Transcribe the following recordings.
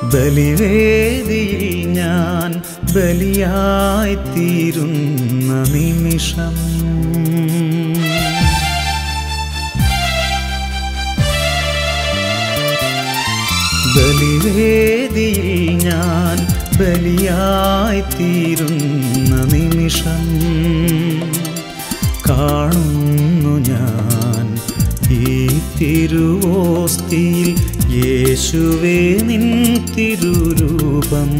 ബലിവേദിയിൽ ഞാൻ ബലിയായിത്തീരുന്ന നിമിഷം ബലിവേദിയിൽ ഞാൻ ബലിയായിത്തീരുന്ന നിമിഷം കാണുന്നു ഞാൻ ഈ തിരുവോസ്തിയിൽ യേശുവേ നിൻ തിരുരൂപം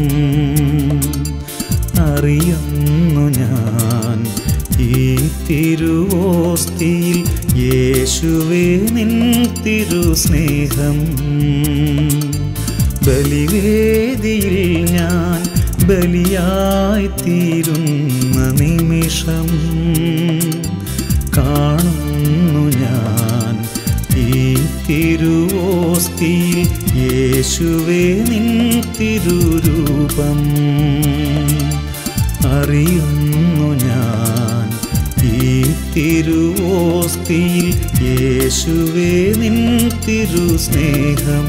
അറിയുന്നു ഞാൻ ഈ തിരുവോസ്തിയിൽ യേശുവേ നിൻ തിരുസ്നേഹം ബലിവേദിയിൽ ഞാൻ ബലിയായിത്തീരുന്ന നിമിഷം കാണുന്നു ഞാൻ ഈ തിരുവോസ്തിയിൽ യേശുവേ നിൻ തിരുരൂപം അറിയുന്നു ഞാൻ ഈ തിരുവോസ്തിയിൽ യേശുവേ നിൻ തിരുസ്നേഹം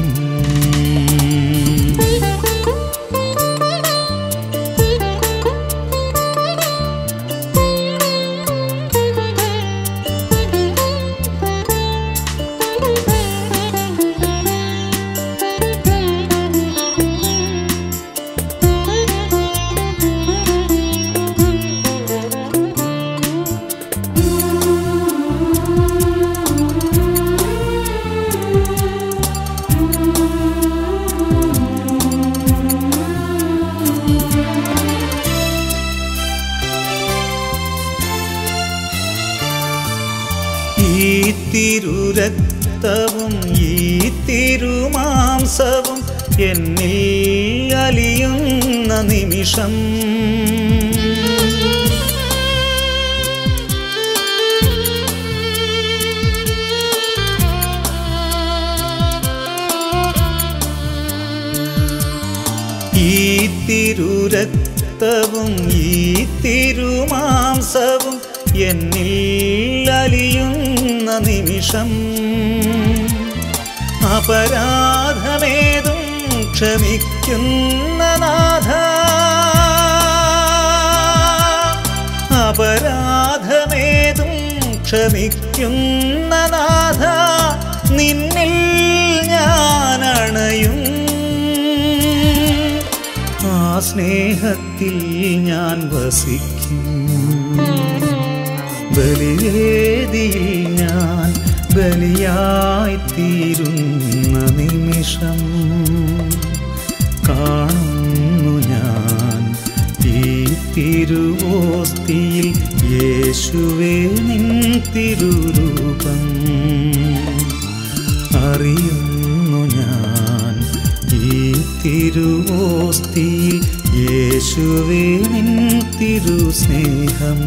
ഈ തിരുരക്തവും ഈ തിരുമാംസവും എന്നിൽ അലിയുന്ന നിമിഷം ഈ തിരുരക്തവും ഈ തിരുമാംസവും എന്നിൽ അലിയുന്ന നിമിഷം അപരാധമേതും ക്ഷമിക്കുന്ന നാഥ അപരാധമേതും ക്ഷമിക്കുന്ന നാഥ നിന്നിൽ ഞാൻ അണയും ആ സ്നേഹത്തിൽ ഞാൻ വസിക്കും ബലിവേദിയിൽ ഞാൻ ബലിയായിത്തീരുന്ന നിമിഷം കാണുന്നു ഞാൻ ഈ തിരുവോസ്തിയിൽ യേശുവേ നിൻ തിരുരൂപം അറിയുന്നു ഞാൻ ഈ തിരുവോസ്തിയിൽ യേശുവേ നിൻ തിരുസ്നേഹം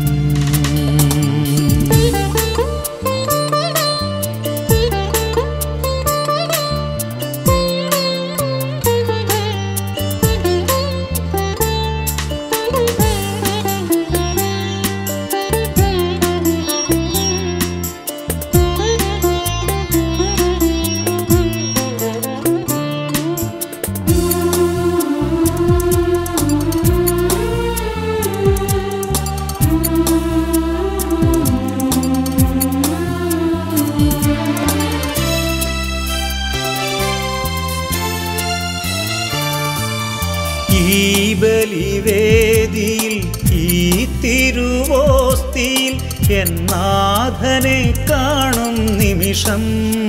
ഈ ബലിവേദിയിൽ ഈ തിരുവോസ്തിയിൽ എന്നാഥനെ കാണും നിമിഷം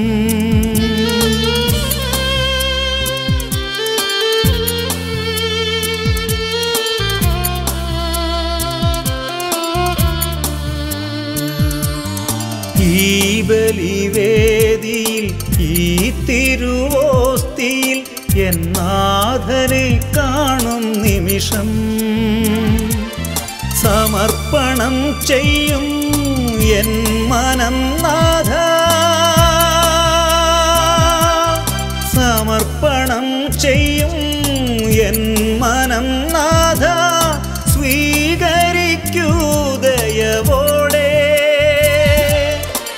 ഈ ബലിവേദിയിൽ ഈ തിരുവോസ്തിയിൽ എന്നാഥനെ കാണും നിമിഷം സമർപ്പണം ചെയ്യും എൻ മനം നാഥ സമർപ്പണം ചെയ്യും എൻ മനം നാഥ സ്വീകരിക്കൂ ദയവോടെ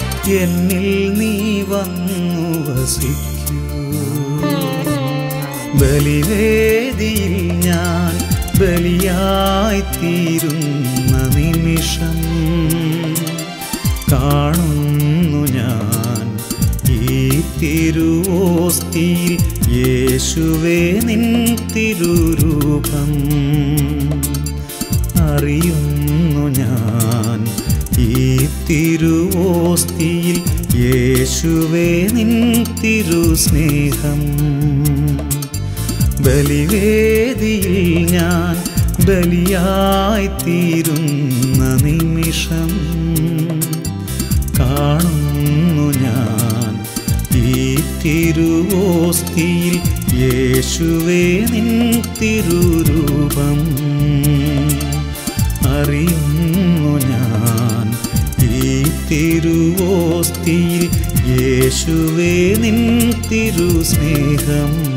എന്നിൽ നീ വന്നു വസിക്കൂ ബലിവേദിയിൽ ഞാൻ ബലിയായിത്തീരുന്ന നിമിഷം കാണുന്നു ഞാൻ ഈ തിരുവോസ്തിയിൽ യേശുവേ നിൻ തിരുരൂപം അറിയുന്നു ഞാൻ ഈ തിരുവോസ്തിയിൽ യേശുവേ നിൻ തിരുസ്നേഹം ബലിവേദിയിൽ ഞാൻ ബലിയായിത്തീരുന്ന നിമിഷം കാണുന്നു ഞാൻ ഈ തിരുവോസ്തിയിൽ യേശുവേ നിൻ തിരുരൂപം അറിയുന്നു ഞാൻ ഈ തിരുവോസ്തിയിൽ യേശുവേ നിൻ തിരുസ്നേഹം